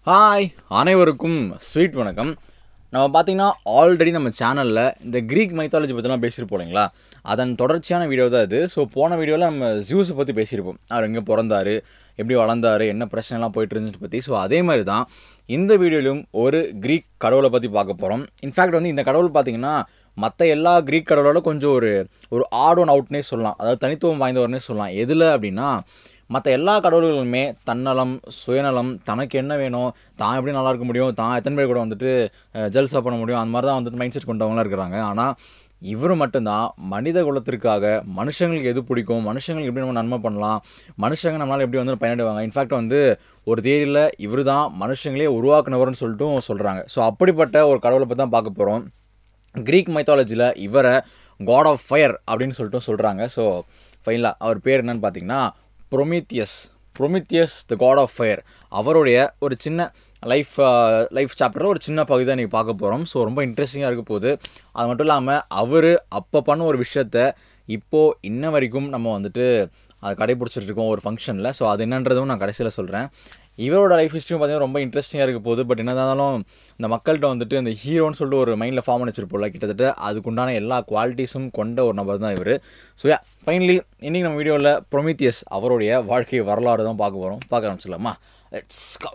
hi அனைவருக்கும் sweet வணக்கம் நம்ம பார்த்தீங்கன்னா ஆல்ரெடி நம்ம சேனலில் இந்த க்ரீக் மைத்தாலஜி பற்றிலாம் பேசியிருப்போம் இல்லைங்களா அதன் தொடர்ச்சியான வீடியோ தான் இது ஸோ போன வீடியோவில் நம்ம ஜியூஸை பற்றி பேசியிருப்போம் அவர் எங்கே பிறந்தாரு எப்படி வளர்ந்தாரு என்ன பிரச்சனைலாம் போயிட்டு இருந்துச்சு பற்றி ஸோ அதே மாதிரி தான் இந்த வீடியோலையும் ஒரு க்ரீக் கடவுளை பற்றி பார்க்க போகிறோம் இன்ஃபேக்ட் வந்து இந்த கடவுள் பார்த்தீங்கன்னா மற்ற எல்லா க்ரீக் கடவுளோட கொஞ்சம் ஒரு ஒரு ஆட் ஒன் அவுட்னே சொல்லலாம் அதாவது தனித்துவம் வாய்ந்தவர்னே சொல்லலாம் எதில் அப்படின்னா மற்ற எல்லா கடவுள்களுமே தன்னலம் சுயநலம் தனக்கு என்ன வேணும் தான் எப்படி நல்லா இருக்க முடியும் தான் எத்தனை பேர் கூட வந்துட்டு அஹ், ஜல்சா பண்ண முடியும் அந்த மாதிரி தான் வந்துட்டு மைண்ட் செட் கொண்டவங்களாம் இருக்கிறாங்க ஆனால் இவர் மட்டும்தான் மனித குலத்திற்காக மனுஷங்களுக்கு எது பிடிக்கும் மனுஷங்களுக்கு எப்படி நம்ம நன்மை பண்ணலாம் மனுஷங்க நம்மளால் எப்படி வந்து பயனடைவாங்க இன்ஃபேக்ட் வந்து ஒரு தேரியில் இவர் தான் மனுஷங்களே உருவாக்குனவர்னு சொல்லிட்டும் சொல்கிறாங்க ஸோ அப்படிப்பட்ட ஒரு கடவுளை பற்றி தான் பார்க்க போகிறோம் க்ரீக் மைத்தாலஜியில் இவரை காட் ஆஃப் ஃபயர் அப்படின்னு சொல்லிட்டு சொல்கிறாங்க ஸோ ஃபைனலாக அவர் பேர் என்னன்னு பார்த்தீங்கன்னா Prometheus Prometheus the god of fire அவருடைய ஒரு சின்ன லைஃப் லைஃப் சாப்டரில் ஒரு சின்ன பகுதி தான் நீங்கள் பார்க்க போகிறோம் ஸோ ரொம்ப இன்ட்ரெஸ்டிங்காக இருக்க போகுது அது மட்டும் இல்லாமல் அவர் அப்போ பண்ண ஒரு விஷயத்த இப்போது இன்ன வரைக்கும் நம்ம வந்துட்டு அதை கடைபிடிச்சிட்டு இருக்கோம் ஒரு ஃபங்க்ஷனில் ஸோ அது என்னன்றதும் நான் கடைசியில் சொல்கிறேன் இவரோட லைஃப் ஹிஸ்ட்ரியும் பார்த்தீங்கன்னா ரொம்ப இன்ட்ரெஸ்டிங்காக இருக்க போகுது பட் என்ன இருந்தாலும் இந்த மக்கள்கிட்ட வந்துட்டு இந்த ஹீரோன்னு சொல்லிட்டு ஒரு மைண்டில் ஃபார்ம் பண்ணி வச்சிருப்போம்ல கிட்டத்தட்ட அதுக்குண்டான எல்லா குவாலிட்டிஸும் கொண்ட ஒரு நபர் தான் இவர் ஸோ யா ஃபைனலி இன்றைக்கி நம்ம வீடியோவில் ப்ரொமித்தியஸ் அவருடைய வாழ்க்கை வரலாறு தான் பார்க்க போகிறோம் பார்க்க ஆரம்பிச்சிடலாமா let's go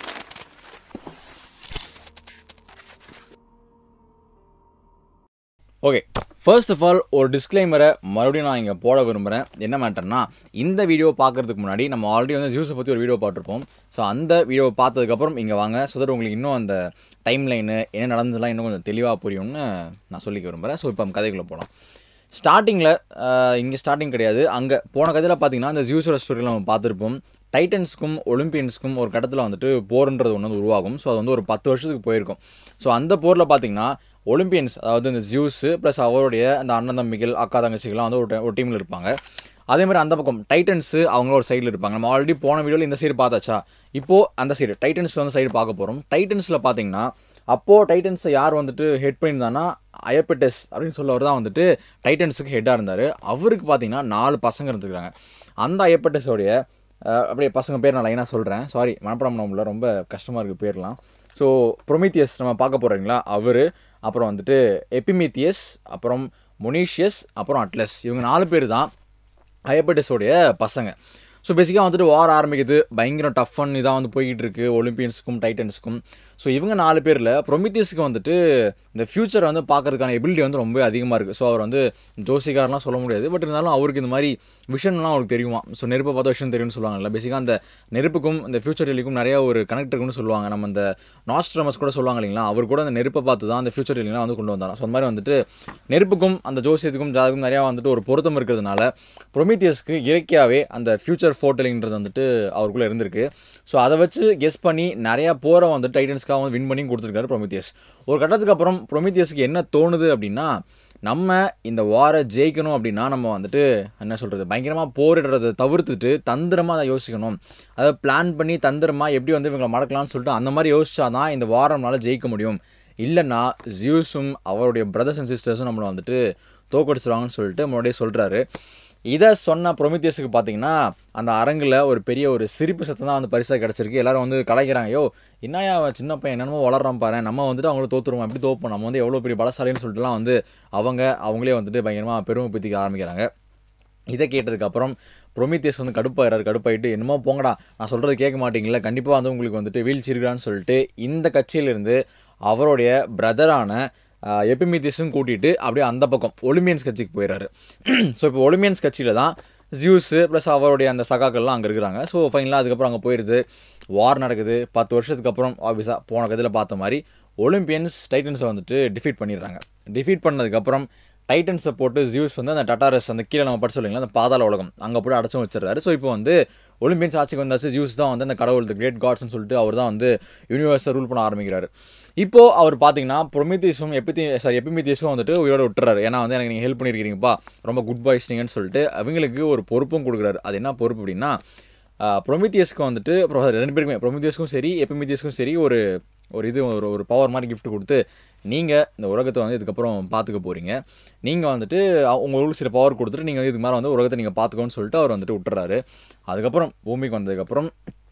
okay first of all ஒரு டிஸ்க்ளைமரை மறுபடியும் நான் இங்கே போட விரும்புகிறேன் என்ன மேட்டர்னா இந்த வீடியோ பார்க்கறதுக்கு முன்னாடி நம்ம ஆல்ரெடி வந்து ஜூஸை பற்றி ஒரு வீடியோ பார்த்துருப்போம் ஸோ அந்த வீடியோவை பார்த்ததுக்கப்புறம் இங்கே வாங்க ஸோ தட் உங்களுக்கு இன்னும் அந்த டைம் லைனு என்ன நடந்துலாம் இன்னும் கொஞ்சம் தெளிவாக புரியும்னு நான் சொல்லிக்க விரும்புகிறேன் ஸோ இப்போ நம்ம கதைக்குள்ளே போகலாம் ஸ்டார்டிங்கில் இங்கே ஸ்டார்டிங் கிடையாது அங்கே போன கதையில் பார்த்தீங்கன்னா இந்த ஜியூஸோட ஸ்டோரியில் நம்ம பார்த்துருப்போம் டைட்டன்ஸ்க்கும் ஒலிம்பியன்ஸ்க்கும் ஒரு கட்டத்தில் வந்துட்டு போர்ன்றது ஒன்று வந்து உருவாகும் ஸோ அது வந்து ஒரு பத்து வருஷத்துக்கு போயிருக்கும் ஸோ அந்த போரில் பார்த்தீங்கன்னா ஒலிம்பியன்ஸ் அதாவது இந்த ஜியூஸு ப்ளஸ் அவருடைய அந்த அண்ணன் தம்பிகள் அக்கா தங்கச்சிகள்லாம் வந்து ஒரு ti- ஒரு டீமில் இருப்பாங்க அதே மாதிரி அந்த பக்கம் டைட்டன்ஸு அவங்க ஒரு சைடில் இருப்பாங்க நம்ம ஆல்ரெடி போன வீடியோவில் இந்த சைடு பார்த்தாச்சா இப்போது அந்த சைடு டைட்டன்ஸில் வந்து சைடு பார்க்க போகிறோம் டைட்டன்ஸில் பார்த்தீங்கன்னா அப்போது டைட்டன்ஸை யார் வந்துட்டு ஹெட் பண்ணியிருந்தான்னா அயப்பெட்டஸ் அப்படின்னு சொல்லவர் தான் வந்துட்டு டைட்டன்ஸுக்கு ஹெட்டாக இருந்தார் அவருக்கு பார்த்தீங்கன்னா நாலு பசங்க இருந்துருக்காங்க அந்த அயப்பெட்டஸோடைய அஹ், அப்படியே பசங்க பேர் நான் லைனாக சொல்கிறேன் சாரி மனப்படம் பண்ண முடியல ரொம்ப கஷ்டமாக இருக்குது பேர்லாம் ஸோ ப்ரொமித்தியஸ் நம்ம பார்க்க போகிறீங்களா அவர் அப்புறம் வந்துட்டு எபிமித்தியஸ் அப்புறம் மொனீஷியஸ் அப்புறம் அட்லஸ் இவங்க நாலு பேர் தான் அயப்பட்டிஸோடைய பசங்க ஸோ பேசிக்காக வந்துட்டு வார் ஆரம்பிக்குது பயங்கர டஃப் அண்ட் இதாக வந்து போய்கிட்டு இருக்கு ஒலிம்பியன்ஸுக்கும் டைட்டன்ஸுக்கும் ஸோ இவங்க நாலு பேரில் ப்ரொமித்தியஸுக்கு வந்துட்டு இந்த ஃபியூச்சரை வந்து பார்க்கறதுக்கான எபிலிட்டி வந்து ரொம்ப அதிகமாக இருக்குது ஸோ அவர் வந்து ஜோசிகாரெலாம் சொல்ல முடியாது பட் இருந்தாலும் அவருக்கு இந்த மாதிரி விஷன்லாம் அவருக்கு தெரியுமா ஸோ நெருப்பை பார்த்த விஷயம் தெரியும்னு சொல்லுவாங்கல்ல பேசிக்காக அந்த நெருப்புக்கும் இந்த ஃபியூச்சர் டெலிக்கும் நிறைய ஒரு கனெக்ட் இருக்குன்னு சொல்லுவாங்க நம்ம இந்த நாஸ்ட்ரமஸ் கூட சொல்லுவாங்க இல்லைங்களா அவர் கூட அந்த நெருப்பை பார்த்து தான் அந்த ஃபியூச்சர் டெலிங்லாம் வந்து கொண்டு வந்தாங்க ஸோ அந்த மாதிரி வந்துட்டு நெருப்புக்கும் அந்த ஜோசியத்துக்கும் ஜாதகம் நிறையா வந்துட்டு ஒரு பொருத்தம் இருக்கிறதுனால ப்ரொமீத்தியஸ்க்கு இயற்கையாகவே அந்த ஃபியூச்சர் ஃபோட்டலிங்கிறது வந்துட்டு அவருக்குள்ளே இருந்திருக்கு ஸோ அதை வச்சு கெஸ் பண்ணி நிறையா போரை வந்து டைட்டன்ஸ்க்காக வந்து வின் பண்ணி கொடுத்துருக்காரு ப்ரொமித்தியஸ் ஒரு கட்டத்துக்கு அப்புறம் ப்ரொமித்தியஸ்க்கு என்ன தோணுது அப்படின்னா நம்ம இந்த வாரை ஜெயிக்கணும் அப்படின்னா நம்ம வந்துட்டு என்ன சொல்கிறது பயங்கரமாக போரிடுறதை தவிர்த்துட்டு தந்திரமாக அதை யோசிக்கணும் அதை பிளான் பண்ணி தந்திரமாக எப்படி வந்து இவங்களை மடக்கலாம்னு சொல்லிட்டு அந்த மாதிரி யோசிச்சா தான் இந்த வாரம் நம்மளால் ஜெயிக்க முடியும் இல்லைன்னா ஜியூஸும் அவருடைய பிரதர்ஸ் அண்ட் சிஸ்டர்ஸும் நம்மளை வந்துட்டு தோக்கடிச்சிருவாங்கன்னு சொல்லிட்டு முன்னாடியே சொல்கிறாரு இதை சொன்ன ப்ரொமித்தியஸுக்கு பார்த்தீங்கன்னா அந்த அரங்கில் ஒரு பெரிய ஒரு சிரிப்பு சத்தம் தான் வந்து பரிசாக கிடச்சிருக்கு எல்லாரும் வந்து கலாய்க்கிறாங்க யோ என்னையா அவன் சின்ன பையன் என்னமோ வளர்றான் பாரு நம்ம வந்துட்டு அவங்கள தோத்துருவோம் எப்படி தோப்போம் நம்ம வந்து எவ்வளோ பெரிய பலசாலின்னு சொல்லிட்டுலாம் வந்து அவங்க அவங்களே வந்துட்டு பயங்கரமாக பெருமை பற்றிக்க ஆரம்பிக்கிறாங்க இதை கேட்டதுக்கப்புறம் ப்ரொமித்தியஸ் வந்து கடுப்பாயிறாரு கடுப்பாயிட்டு என்னமோ போங்கடா நான் சொல்கிறது கேட்க மாட்டீங்களா கண்டிப்பாக வந்து உங்களுக்கு வந்துட்டு வீழ்ச்சி இருக்கிறான்னு சொல்லிட்டு இந்த கட்சியிலிருந்து அவருடைய பிரதரான எபிமித்தியஸும் கூட்டிகிட்டு அப்படியே அந்த பக்கம் ஒலிம்பியன்ஸ் கட்சிக்கு போயிடுறாரு ஸோ இப்போ ஒலிம்பியன்ஸ் கட்சியில் தான் ஜியூஸு ப்ளஸ் அவருடைய அந்த சகாக்கள்லாம் அங்கே இருக்கிறாங்க ஸோ ஃபைனலாக அதுக்கப்புறம் அங்கே போயிடுது வார் நடக்குது பத்து வருஷத்துக்கு அப்புறம் ஆஃபீஸாக போன கதையில் பார்த்த மாதிரி ஒலிம்பியன்ஸ் டைட்டன்ஸை வந்துட்டு டிஃபீட் பண்ணிடுறாங்க டிஃபீட் பண்ணதுக்கப்புறம் டைட்டன்ஸை போட்டு ஜியூஸ் வந்து அந்த டட்டாரஸ் அந்த கீழே நம்ம படிச்சு சொல்லிங்களா அந்த பாதாள உலகம் அங்கே போட்டு அடைச்சும் வச்சிடறாரு ஸோ இப்போ வந்து ஒலிம்பியன்ஸ் ஆட்சிக்கு வந்தாச்சு ஜியூஸ் தான் வந்து அந்த கடவுள் த கிரேட் காட்ஸ்னு சொல்லிட்டு அவர் தான் வந்து யூனிவர்ஸை ரூல் பண்ண ஆரம்பிக்கிறாரு இப்போது அவர் பார்த்தீங்கன்னா ப்ரொமித்தியஸும் எப்பித்தி சாரி எப்பிமித்தியஸும் வந்துட்டு உயிரோட விட்டுறாரு ஏன்னா வந்து எனக்கு நீங்கள் ஹெல்ப் பண்ணியிருக்கீங்கப்பா ரொம்ப குட் பாய்ஸ் நீங்கன்னு சொல்லிட்டு அவங்களுக்கு ஒரு பொறுப்பும் கொடுக்குறாரு அது என்ன பொறுப்பு அப்படின்னா ப்ரொமித்தியஸ்க்கு வந்துட்டு அப்புறம் ரெண்டு பேருக்குமே ப்ரொமித்தியஸ்க்கும் சரி எப்பிமித்தியஸ்க்கும் சரி ஒரு ஒரு இது ஒரு ஒரு பவர் மாதிரி gift கொடுத்து நீங்கள் இந்த உலகத்தை வந்து இதுக்கப்புறம் பார்த்துக்க போகிறீங்க நீங்கள் வந்துட்டு அ- உங்களுக்கு சில பவர் கொடுத்துட்டு நீங்கள் இதுக்கு மேலே வந்து உலகத்தை நீங்கள் பார்த்துக்கோன்னு சொல்லிட்டு அவர் வந்துட்டு விட்டுறாரு அதுக்கப்புறம் பூமிக்கு வந்ததுக்கப்புறம்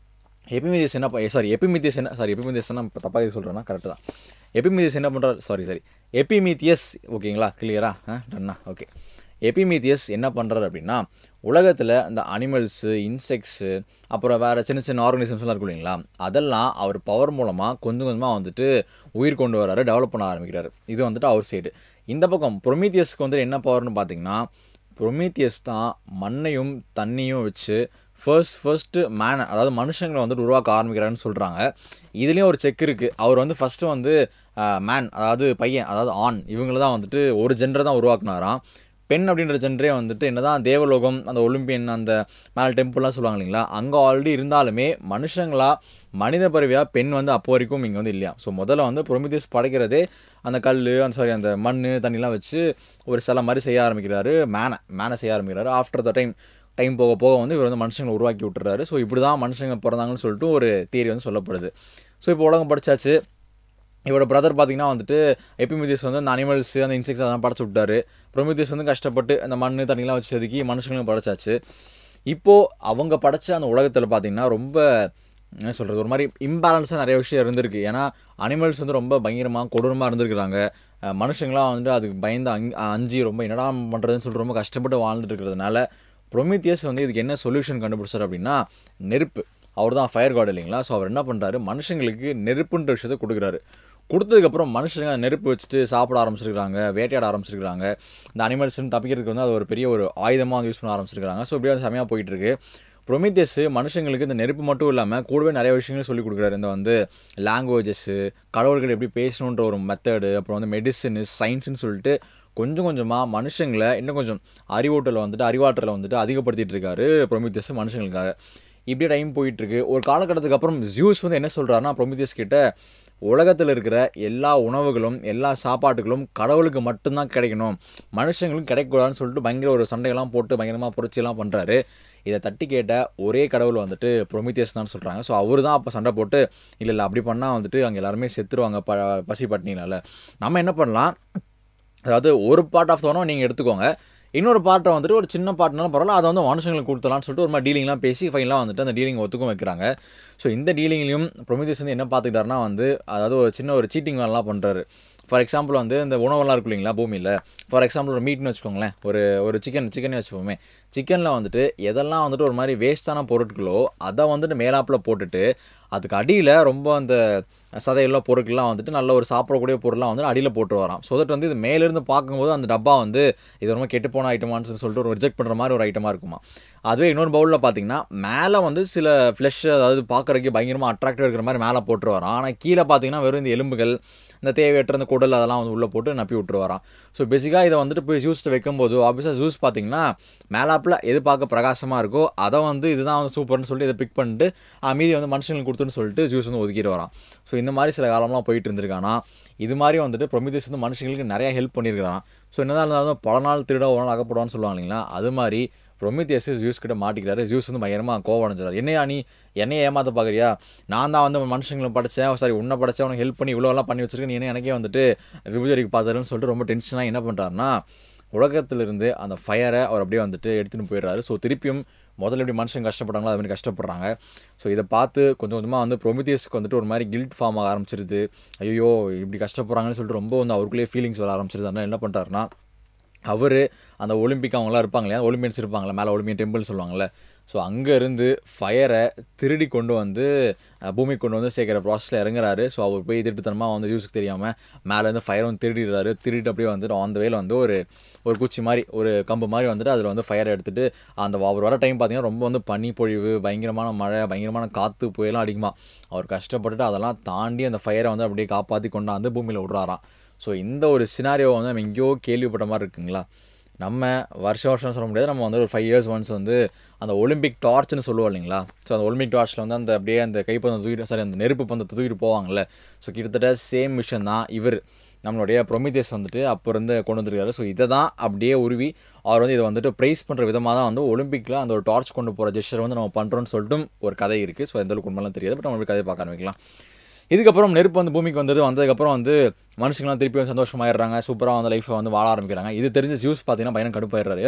எபிமிதியஸ் என்ன சாரி எபிமிதியஸ் என்ன சாரி எபிமிதியஸ் இப்போ தப்பாக இது சொல்கிறேன்னா கரெக்டு தான் எபிமிதியஸ் என்ன பண்ணுறாரு சாரி சாரி எபிமிதியஸ் ஓகேங்களா கிளியரா ஆ டன்னா ஓகே எபிமிதியஸ் என்ன பண்ணுறாரு அப்படின்னா உலகத்தில் இந்த அனிமல்ஸு இன்செக்ட்ஸு அப்புறம் வேறு சின்ன சின்ன ஆர்கனிசம்ஸ்லாம் இருக்கும் இல்லைங்களா அதெல்லாம் அவர் பவர் மூலமாக கொஞ்சம் கொஞ்சமாக வந்துட்டு உயிர் கொண்டு வராரு டெவலப் பண்ண ஆரம்பிக்கிறாரு இது வந்துட்டு அவர் சைடு இந்த பக்கம் ப்ரொமீத்தியஸ்க்கு வந்துட்டு என்ன பவர்னு பார்த்தீங்கன்னா ப்ரொமீத்தியஸ் தான் மண்ணையும் தண்ணியும் வச்சு ஃபர்ஸ்ட் ஃபர்ஸ்ட்டு மேனை அதாவது மனுஷங்களை வந்துட்டு உருவாக்க ஆரம்பிக்கிறாருன்னு சொல்கிறாங்க இதுலேயும் ஒரு செக் இருக்குது அவர் வந்து ஃபஸ்ட்டு வந்து மேன் அதாவது பையன் அதாவது ஆண் இவங்கள தான் வந்துட்டு ஒரு ஜென்டரை தான் உருவாக்குனாராம் பெண் அப்படின்ற ஜென்ரே வந்துட்டு என்னதான் தேவலோகம் அந்த ஒலிம்பியன் அந்த மேலே டெம்பிள்லாம் சொல்லுவாங்க இல்லைங்களா அங்கே ஆல்ரெடி இருந்தாலுமே மனுஷங்களா மனித பறவையாக பெண் வந்து அப்போ வரைக்கும் இங்கே வந்து இல்லையா ஸோ முதல்ல வந்து ப்ரொமிதியஸ் படைக்கிறதே அந்த கல் அந்த சாரி அந்த மண் தண்ணிலாம் வச்சு ஒரு சில மாதிரி செய்ய ஆரம்பிக்கிறாரு மேனை மேனை செய்ய ஆரம்பிக்கிறாரு ஆஃப்டர் த டைம் டைம் போக போக வந்து இவர் வந்து மனுஷங்களை உருவாக்கி விட்டுறாரு ஸோ இப்படி தான் மனுஷங்க பிறந்தாங்கன்னு சொல்லிட்டு ஒரு தியரி வந்து சொல்லப்படுது ஸோ இப்போ உலகம் படிச்சாச்சு இவரோட பிரதர் பார்த்தீங்கன்னா வந்துட்டு எபிமிதியஸ் வந்து அந்த அனிமல்ஸ் அந்த இன்செக்ட்ஸ் அதெல்லாம் படைச்சு விட்டாரு ப்ரொமிதியஸ் வந்து கஷ்டப்பட்டு அந்த மண் தண்ணிலாம் வச்சு செதுக்கி மனுஷங்களும் படைச்சாச்சு இப்போது அவங்க படைச்ச அந்த உலகத்தில் பார்த்தீங்கன்னா ரொம்ப என்ன சொல்கிறது ஒரு மாதிரி இம்பேலன்ஸாக நிறைய விஷயம் இருந்திருக்கு ஏன்னா அனிமல்ஸ் வந்து ரொம்ப பயங்கரமாக கொடூரமாக இருந்திருக்கிறாங்க அஹ் மனுஷங்களாம் வந்துட்டு அதுக்கு பயந்து அங் அஞ்சு ரொம்ப என்னடா பண்ணுறதுன்னு சொல்லிட்டு ரொம்ப கஷ்டப்பட்டு வாழ்ந்துட்டு இருக்கிறதுனால ப்ரொமித்தியஸ் வந்து இதுக்கு என்ன சொல்யூஷன் கண்டுபிடிச்சார் அப்படின்னா நெருப்பு அவர் தான் ஃபயர் காட் இல்லைங்களா ஸோ அவர் என்ன பண்ணுறாரு மனுஷங்களுக்கு நெருப்புன்ற விஷயத்தை கொடுக்குறாரு கொடுத்ததுக்கப்புறம் மனுஷங்க அந்த நெருப்பு வச்சுட்டு சாப்பிட ஆரம்பிச்சிருக்காங்க வேட்டையாட ஆரம்பிச்சிருக்காங்க இந்த அனிமல்ஸ்னு தப்பிக்கிறதுக்கு வந்து அது ஒரு பெரிய ஒரு ஆயுதமாக வந்து யூஸ் பண்ண ஆரம்பிச்சிருக்காங்க ஸோ இப்படியே செமையாக போயிட்டு இருக்கு ப்ரொமித்தியஸ் மனுஷங்களுக்கு இந்த நெருப்பு மட்டும் இல்லாமல் கூடவே நிறைய விஷயங்கள் சொல்லிக் கொடுக்குறாரு இந்த வந்து லாங்குவேஜஸ்ஸு கடவுள்கள் எப்படி பேசணுன்ற ஒரு மெத்தடு அப்புறம் வந்து மெடிசனு சயின்ஸ்னு சொல்லிட்டு கொஞ்சம் கொஞ்சமாக மனுஷங்களை இன்னும் கொஞ்சம் அறிவூட்டலை வந்துட்டு அறிவாற்றலை வந்துட்டு அதிகப்படுத்திட்டு இருக்காரு ப்ரொமித்தியஸ் மனுஷங்களுக்காக இப்படியே டைம் போயிட்டுருக்கு ஒரு காலகட்டத்துக்கு அப்புறம் ஜியூஸ் வந்து என்ன சொல்கிறாருன்னா ப்ரொமித்தியஸ் கிட்ட உலகத்தில் இருக்கிற எல்லா உணவுகளும் எல்லா சாப்பாட்டுகளும் கடவுளுக்கு மட்டும்தான் கிடைக்கணும் மனுஷங்களுக்கு கிடைக்கக்கூடாதுன்னு சொல்லிட்டு பயங்கர ஒரு சண்டையெல்லாம் போட்டு பயங்கரமாக புரட்சியெல்லாம் பண்ணுறாரு இதை தட்டி கேட்ட ஒரே கடவுள் வந்துட்டு ப்ரொமித்தியஸ் தான் சொல்கிறாங்க ஸோ அவர் தான் அப்போ சண்டை போட்டு இல்லை இல்லை அப்படி பண்ணால் வந்துட்டு அங்கே எல்லாருமே செத்துருவாங்க ப பசி பட்டினினால நம்ம என்ன பண்ணலாம் அதாவது ஒரு பார்ட் ஆஃப் தோணும் நீங்கள் எடுத்துக்கோங்க இன்னொரு பார்ட்டை வந்துட்டு ஒரு சின்ன பார்ட்னாலும் பரவாயில்ல அதை வந்து மனுஷங்களுக்கு கொடுத்தலாம்னு சொல்லிட்டு ஒரு மாதிரி டீலிங்லாம் பேசி ஃபைனலாக வந்துட்டு அந்த டீலிங் ஒத்துக்கும் வைக்கிறாங்க ஸோ இந்த டீலிங்லையும் ப்ரொமிதியஸ் வந்து என்ன பார்த்துக்கிட்டாருன்னா வந்து அதாவது ஒரு சின்ன ஒரு சீட்டிங் வேலைலாம் பண்ணுறாரு ஃபார் எக்ஸாம்பிள் வந்து இந்த உணவெல்லாம் இருக்கும் இல்லைங்களா பூமியில் ஃபார் எக்ஸாம்பிள் ஒரு மீட்னு வச்சுக்கோங்களேன் ஒரு ஒரு சிக்கன் சிக்கனே வச்சுப்போமே சிக்கனில் வந்துட்டு எதெல்லாம் வந்துட்டு ஒரு மாதிரி வேஸ்ட்டான பொருட்களோ அதை வந்துட்டு மேலாப்பில் போட்டுட்டு அதுக்கு அடியில் ரொம்ப அந்த சதையெல்லாம் பொருட்கள்லாம் வந்துட்டு நல்ல ஒரு சாப்பிடக்கூடிய பொருள்லாம் வந்து அடியில் போட்டு வரான் ஸோ தட் வந்து இது மேலேருந்து பார்க்கும்போது அந்த டப்பா வந்து இது ரொம்ப கெட்டு போன ஐட்டமான்னு சொல்லிட்டு ஒரு ரிஜெக்ட் பண்ணுற மாதிரி ஒரு ஐட்டமாக இருக்குமா அதுவே இன்னொரு பவுலில் பார்த்தீங்கன்னா மேலே வந்து சில ஃப்ளஷ் அதாவது பார்க்குறதுக்கு பயங்கரமாக அட்ராக்டிவ் இருக்கிற மாதிரி மேலே போட்டு வரான் ஆனால் கீழே பார்த்தீங்கன்னா வெறும் இந்த எலும்புகள் இந்த தேவையற்ற இந்த குடல் அதெல்லாம் வந்து உள்ளே போட்டு நப்பி விட்டுரு வரான் ஸோ பேசிக்காக இதை வந்துட்டு போய் ஜூஸில் வைக்கும்போது ஆப்வியஸாக ஜூஸ் பார்த்தீங்கன்னா மேலாப்பில் எது பார்க்க பிரகாசமாக இருக்கோ அதை வந்து இதுதான் வந்து சூப்பர்னு சொல்லிட்டு இதை பிக் பண்ணிட்டு ஆ, மீதி வந்து மனுஷங்களுக்கு கொடுத்துன்னு சொல்லிட்டு ஜூஸ் வந்து ஒதுக்கிட்டு வரான் ஸோ இந்த மாதிரி சில காலம்லாம் போயிட்டு இருந்திருக்கானா இது மாதிரி வந்துட்டு ப்ரொமிதியஸ் வந்து மனுஷங்களுக்கு நிறைய ஹெல்ப் பண்ணியிருக்கான் ஸோ என்னதான் இருந்தாலும் பல நாள் திருட ஒரு நாள் அகப்படுவான்னு சொல்லுவாங்க இல்லைங்களா அது மாதிரி ப்ரொமித்தியஸ் ஜூஸ் கிட்ட மாட்டிக்கிறாரு ஜூஸ் வந்து பயங்கரமாக கோவம் அடைஞ்சாரு என்னையா நீ என்னைய ஏமாத்த பார்க்குறியா நான் தான் வந்து மனுஷங்களை படித்தேன் சாரி உன்னை படித்தேன் உனக்கு ஹெல்ப் பண்ணி இவ்வளோலாம் பண்ணி வச்சிருக்கேன் நீ என்ன எனக்கே வந்துட்டு விபூதிக்கு பார்த்தாருன்னு சொல்லிட்டு ரொம்ப டென்ஷனாக என்ன பண்ணுறாருன்னா உலகத்திலிருந்து அந்த ஃபயரை அவர் அப்படியே வந்துட்டு எடுத்துன்னு போயிடுறாரு ஸோ திருப்பியும் முதல்ல எப்படி மனுஷங்க கஷ்டப்படுறாங்களோ அது மாதிரி கஷ்டப்படுறாங்க ஸோ இதை பார்த்து கொஞ்சம் கொஞ்சமாக வந்து ப்ரொமித்தியஸ்க்கு வந்துட்டு ஒரு மாதிரி கில்ட் ஃபார்ம் ஆக ஆரம்பிச்சிருது ஐயோ இப்படி கஷ்டப்படுறாங்கன்னு சொல்லிட்டு ரொம்ப வந்து அவருக்குள்ளேயே ஃபீலிங்ஸ் வர ஆரம்பிச்சிருது அதனால் என்ன பண்ணுறாருன்னா அவர் அந்த ஒலிம்பிக் அவங்களாம் இருப்பாங்க இல்லையா ஒலிம்பியன்ஸ் இருப்பாங்களே மேலே ஒலிம்பியன் டெம்பிள் சொல்லுவாங்கள்ல ஸோ அங்கேருந்து ஃபயரை திருடி கொண்டு வந்து அஹ், பூமிக்கு கொண்டு வந்து சேர்க்குற ப்ராசஸில் இறங்குறாரு ஸோ அவர் போய் திருட்டுத்தனமாக வந்து யூஸுக்கு தெரியாமல் மேலேருந்து ஃபயர் வந்து திருடிடுறாரு திருடிட்டு அப்படியே வந்துட்டு ஆன் த வேல வந்து ஒரு ஒரு குச்சி மாதிரி ஒரு கம்பு மாதிரி வந்துட்டு அதில் வந்து ஃபயரை எடுத்துட்டு அந்த அவர் வர டைம் பார்த்தீங்கன்னா ரொம்ப வந்து பனி பொழிவு பயங்கரமான மழை பயங்கரமான காற்று புயலாம் அடிக்குமா அவர் கஷ்டப்பட்டுட்டு அதெல்லாம் தாண்டி அந்த ஃபயரை வந்து அப்படியே காப்பாற்றி கொண்டாந்து பூமியில் விட்றாராம் ஸோ இந்த ஒரு சினாரியோ வந்து நம்ம எங்கேயோ கேள்விப்பட்ட மாதிரி இருக்குங்களா நம்ம வருஷம் வருஷம் சொல்ல முடியாது நம்ம வந்து ஒரு ஃபைவ் இயர்ஸ் ஒன்ஸ் வந்து அந்த ஒலிம்பிக் டார்ச்னு சொல்லுவோம் இல்லைங்களா ஸோ அந்த ஒலிம்பிக் டார்ச்சில் வந்து அந்த அப்படியே அந்த கைப்பந்தம் தூக்கிட்டு சாரி அந்த நெருப்பு பந்தத்தை தூக்கிட்டு போவாங்கல்ல ஸோ கிட்டத்தட்ட சேம் விஷயம் தான் இவர் நம்மளுடைய ப்ரொமிதியஸ் வந்துட்டு அப்போ இருந்து கொண்டு வந்திருக்காரு ஸோ இதை தான் அப்படியே உருவி அவர் வந்து இதை வந்துட்டு ப்ரைஸ் பண்ணுற விதமாக தான் வந்து ஒலிம்பிக்கில் அந்த ஒரு டார்ச் கொண்டு போகிற ஜெஸ்டர் வந்து நம்ம பண்ணுறோன்னு சொல்லிட்டு ஒரு கதை இருக்குது ஸோ எந்த அளவுக்கு உண்மைலாம் தெரியாது பட் நம்ம கதையை பார்க்க ஆரம்பிக்கலாம் இதுக்கப்புறம் நெருப்பு வந்து பூமிக்கு வந்தது வந்ததுக்கப்புறம் வந்து மனுஷங்களாம் திருப்பி வந்து சந்தோஷமாயிடுறாங்க சூப்பராக வந்து லைஃப்பை வந்து வாழ ஆரம்பிக்கிறாங்க இது தெரிஞ்ச ஜியூஸ் பார்த்தீங்கன்னா பையன் கடுப்பாயிடுறாரு ஏய்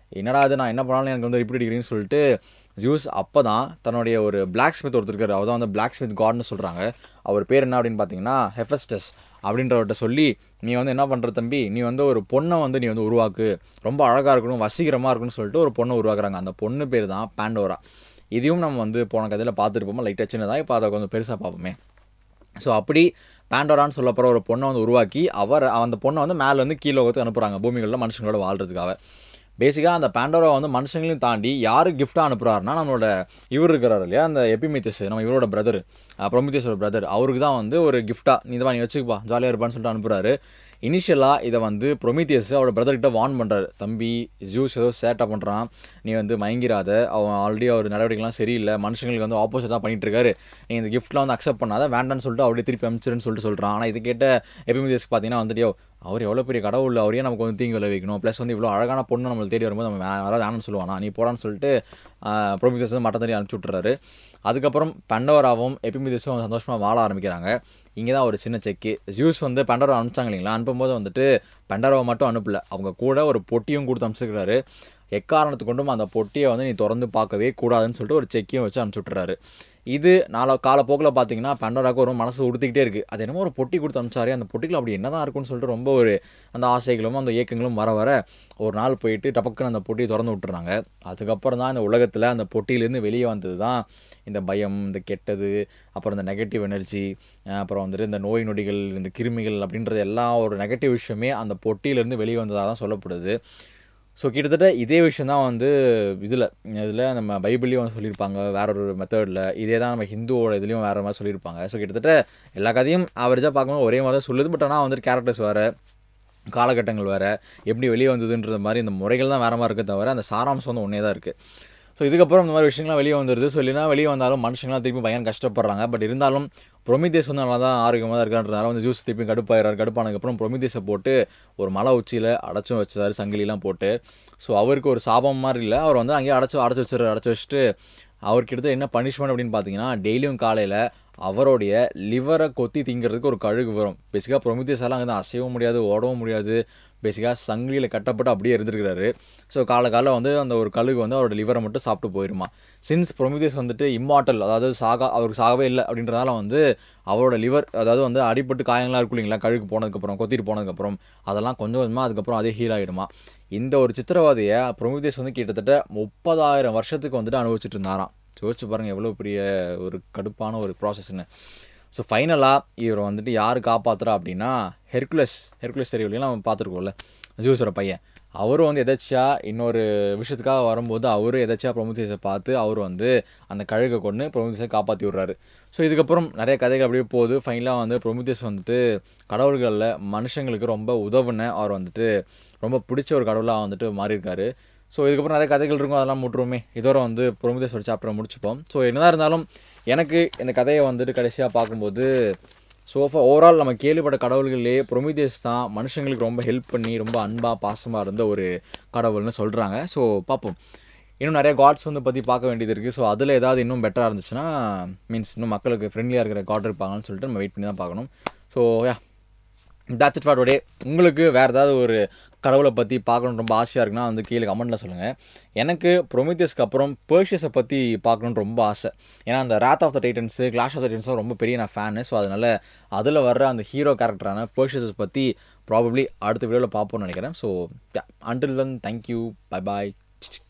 என்னடா அது நான் என்ன பண்ணாலும் எனக்கு வந்து ரிப்பீட் அடிக்கிறேன்னு சொல்லிட்டு ஜியூஸ் அப்போ தான் தன்னுடைய ஒரு பிளாக் ஸ்மித் ஒருத்தர் இருக்கார் அவர் தான் வந்து பிளாக் ஸ்மித் காட்னு சொல்கிறாங்க அவர் பேர் என்ன அப்படின்னு பார்த்தீங்கன்னா ஹெஃபஸ்டஸ் அப்படின்றவர்கிட்ட சொல்லி நீ வந்து என்ன பண்ணுற தம்பி நீ வந்து ஒரு பொண்ணை வந்து நீ வந்து உருவாக்கு ரொம்ப அழகாக இருக்கணும் வசீகரமாக இருக்கணும்னு சொல்லிட்டு ஒரு பொண்ணை உருவாக்குறாங்க அந்த பொண்ணு பேர் தான் பாண்டோரா இதையும் நம்ம வந்து போன கதையில் பார்த்துருப்போம் லைட்டாக சின்னதாக இப்போ அதை கொஞ்சம் பெருசாக பார்ப்போமே ஸோ அப்படி பாண்டோரான்னு சொல்லப்படுற ஒரு பொண்ணை வந்து உருவாக்கி அவர் அந்த பொண்ணை வந்து மேலேருந்து கீழே லோகத்துக்கு அனுப்புகிறாங்க பூமிகளில் மனுஷங்களோட வாழ்கிறதுக்காக பேசிக்காக அந்த பாண்டோரா வந்து மனுஷங்களையும் தாண்டி யார் கிஃப்ட்டாக அனுப்புகிறாருன்னா நம்மளோட இவர் இருக்கிறார் இல்லையா அந்த எபிமித்திஸ் நம்ம இவரோட பிரதர் ப்ரொமித்தியஸோட பிரதர் அவருக்கு தான் வந்து ஒரு கிஃப்ட்டாக நீ இதை நீ வச்சுக்கப்பா ஜாலியாக இருப்பான்னு சொல்லிட்டு அனுப்புகிறாரு இனிஷியலாக இதை வந்து ப்ரொமித்தியஸ் அவரோட பிரதர்கிட்ட வார்ன் பண்ணுறாரு தம்பி ஜூஸ் ஏதோ சேட்டை பண்ணுறான் நீ வந்து மயங்கிராத அவன் ஆல்ரெடி அவர் நடவடிக்கைலாம் சரியில்லை மனுஷங்களுக்கு வந்து ஆப்போசிட்டாக பண்ணிட்டு இருக்காரு நீ இந்த கிஃப்ட்லாம் வந்து அக்செப்ட் பண்ணாத வேண்டான்னு சொல்லிட்டு அவரே திருப்பி அனுப்பிச்சிருன்னு சொல்லிட்டு சொல்கிறான் ஆனால் இது கேட்ட எபிமிதியஸ் பார்த்தீங்கன்னா வந்துட்டு அவர் எவ்வளோ பெரிய கடவுள் அவரே நமக்கு வந்து தீங்கு விளைவிக்கணும் ப்ளஸ் வந்து இவ்வளோ அழகான பொண்ணு நம்மளை தேடி வரும்போது நம்ம வே- யாராவது வேணும்னு சொல்லுவானா நீ போடான்னு சொல்லிட்டு ப்ரொமிதியஸ் வந்து மட்டம் தண்ணி அனுப்பிச்சி விட்றாரு அதுக்கப்புறம் பண்டவராவும் எபிமிதியஸும் சந்தோஷமாக வாழ ஆரம்பிக்கிறாங்க இங்கே தான் ஒரு சின்ன செக்கு ஜியூஸ் வந்து பண்டவரா அனுப்பிச்சாங்க இல்லைங்களா அனுப்பும்போது வந்துட்டு பண்டவராவை மட்டும் அனுப்பல அவங்க கூட ஒரு பொட்டியும் கொடுத்து அனுப்பிச்சிருக்கிறாரு எக்காரணத்து கொண்டும் அந்த பொட்டியை வந்து நீ திறந்து பார்க்கவே கூடாதுன்னு சொல்லிட்டு ஒரு செக்கையும் வச்சு அனுப்பிச்சி விட்றாரு இது நாளை காலப்போக்கில் பார்த்தீங்கன்னா பண்டோராக்கு ஒரு மனசு உறுத்திக்கிட்டே இருக்குது அது என்னமோ ஒரு பொட்டி கொடுத்து அனுப்பிச்சாரு அந்த பொட்டிக்குள்ள அப்படி என்ன தான் இருக்கும்னு சொல்லிட்டு ரொம்ப ஒரு அந்த ஆசைகளும் அந்த ஏக்கங்களும் வர வர ஒரு நாள் போயிட்டு டபக்குன்னு அந்த பொட்டியை திறந்து விட்டுறாங்க அதுக்கப்புறம் தான் இந்த உலகத்தில் அந்த பொட்டியிலேருந்து வெளியே வந்தது தான் இந்த பயம் இந்த கெட்டது அப்புறம் இந்த நெகட்டிவ் எனர்ஜி அப்புறம் வந்துட்டு இந்த நோய் நொடிகள் இந்த கிருமிகள் அப்படின்றது எல்லாம் ஒரு நெகட்டிவ் விஷயமே அந்த பொட்டியிலேருந்து வெளியே வந்ததாக தான் சொல்லப்படுது ஸோ கிட்டத்தட்ட இதே விஷயம் தான் வந்து இதில் இதில் நம்ம பைபிள்லேயும் வந்து சொல்லியிருப்பாங்க வேற ஒரு மெத்தடில் இதே தான் நம்ம ஹிந்துவோட இதுலேயும் வேறு மாதிரி சொல்லியிருப்பாங்க ஸோ கிட்டத்தட்ட எல்லா கதையும் ஆவரேஜாக பார்க்கும்போது ஒரே மாதிரி தான் சொல்லுது பட் ஆனால் வந்துட்டு கேரக்டர்ஸ் வேறு காலகட்டங்கள் வேறு எப்படி வெளியே வந்ததுன்ற மாதிரி இந்த முறைகள் தான் வேறு மாதிரி இருக்க தவிர அந்த சாராம்சம் வந்து ஒன்றே தான் இருக்குது ஸோ இதுக்கப்புறம் இந்த மாதிரி விஷயங்கள்லாம் வெளியே வந்துடுது ஸோ இல்லைனா வெளியே வந்தாலும் மனுஷங்களாம் திருப்பி பயங்கர கஷ்டப்படுறாங்க பட் இருந்தாலும் ப்ரொமிதேஸ் வந்து நல்லா தான் ஆரோக்கியமாக தான் இருக்கான்றதால வந்து ஜூஸ் திருப்பி கடுப்பாயிறாரு கடுப்பானதுக்கப்புறம் ப்ரொமிதேஸை போட்டு ஒரு மலை உச்சியில் அடைச்சும் வச்சாரு சங்கிலிலாம் போட்டு ஸோ அவருக்கு ஒரு சாபம் மாதிரி இல்லை அவர் வந்து அங்கேயே அடைச்சு அடைச்சி வச்சிரு அடைச்சி வச்சுட்டு அவருக்கு எடுத்து என்ன பனிஷ்மெண்ட் அப்படின்னு பார்த்தீங்கன்னா டெய்லியும் காலையில் அவருடைய லிவரை கொத்தி திங்கிறதுக்கு ஒரு கழுகு வரும் பேசிக்காக ப்ரொமித்தியஸ் எல்லாம் அங்கே அசையவும் முடியாது ஓடவும் முடியாது பேசிக்காக சங்கிலியில் கட்டப்பட்டு அப்படியே இருந்திருக்கிறாரு ஸோ கால காலம் வந்து அந்த ஒரு கழுகு வந்து அவரோட லிவரை மட்டும் சாப்பிட்டு போயிருமா சின்ஸ் ப்ரொமித்தியஸ் வந்துட்டு இம்மார்ட்டல் அதாவது சாகா அவருக்கு சாகவே இல்லை அப்படின்றதால வந்து அவரோட லிவர் அதாவது வந்து அடிபட்டு காயங்களாக இருக்கும் இல்லைங்களா கழுகு போனதுக்கப்புறம் கொத்திட்டு போனதுக்கப்புறம் அதெல்லாம் கொஞ்சம் கொஞ்சமாக அதுக்கப்புறம் அதே ஹீல் ஆகிடுமா இந்த ஒரு சித்திரவாதையை ப்ரொமித்தியஸ் வந்து கிட்டத்தட்ட முப்பதாயிரம் வருஷத்துக்கு வந்துட்டு அனுபவிச்சுட்டு இருந்தாராம் யோசிச்சு பாருங்கள் எவ்வளோ பெரிய ஒரு கடுப்பான ஒரு ப்ராசஸ்ன்னு ஸோ ஃபைனலாக இவரை வந்துட்டு யார் காப்பாற்றுறா அப்படின்னா ஹெர்குலஸ் ஹெர்குலஸ் தெரியவில்லையா நம்ம பார்த்துருக்கோம்ல ஜூஸோட பையன் அவரும் வந்து எதாச்சியா இன்னொரு விஷயத்துக்காக வரும்போது அவரும் எதாச்சியா ப்ரொமுத்தியஸை பார்த்து அவர் வந்து அந்த கழுகை கொண்டு ப்ரொமுத்தியஸை காப்பாற்றி விட்றாரு ஸோ இதுக்கப்புறம் நிறைய கதைகள் அப்படியே போகுது ஃபைனலாக வந்து ப்ரொமுத்தியஸ் வந்துட்டு கடவுள்களில் மனுஷங்களுக்கு ரொம்ப உதவுன அவர் வந்துட்டு ரொம்ப பிடிச்ச ஒரு கடவுளாக வந்துட்டு மாறியிருக்காரு ஸோ இதுக்கப்புறம் நிறைய கதைகள் இருக்கும் அதெல்லாம் முட்டுருமே இதோட வந்து ப்ரொமுதேஸ் சாப்டரை முடிச்சுப்போம் ஸோ என்னதான் இருந்தாலும் எனக்கு இந்த கதையை வந்துட்டு கடைசியாக பார்க்கும்போது சோஃபா ஓவரால் நம்ம கேள்விப்பட்ட கடவுள்களே ப்ரொமிதேஸ் தான் மனுஷங்களுக்கு ரொம்ப ஹெல்ப் பண்ணி ரொம்ப அன்பாக பாசமாக இருந்த ஒரு கடவுள்னு சொல்கிறாங்க ஸோ பார்ப்போம் இன்னும் நிறைய காட்ஸ் வந்து பற்றி பார்க்க வேண்டியது இருக்குது ஸோ அதில் ஏதாவது இன்னும் பெட்டராக இருந்துச்சுன்னா மீன்ஸ் இன்னும் மக்களுக்கு ஃப்ரெண்ட்லியாக இருக்கிற காட் இருப்பாங்கன்னு சொல்லிட்டு நம்ம வெயிட் பண்ணி தான் பார்க்கணும் so ya that's it for today உங்களுக்கு வேறு ஏதாவது ஒரு கடவுளை பற்றி பார்க்கணுன்னு ரொம்ப ஆசையாக இருக்குன்னா வந்து கீழே கமெண்ட்டில் சொல்லுங்கள் எனக்கு ப்ரொமித்தியஸ்க்கு அப்புறம் பர்ஷியஸை பற்றி பார்க்கணுன்னு ரொம்ப ஆசை ஏன்னா அந்த wrath of the Titans clash of the டைட்டன்ஸும் ரொம்ப பெரிய நான் ஃபேனு ஸோ அதனால் அதில் வர்ற அந்த ஹீரோ கேரக்டரான பர்ஷியஸை பற்றி ப்ராபப்ளி அடுத்த வீடியோவில் பார்ப்போம்னு நினைக்கிறேன் so until then thank you bye பாய்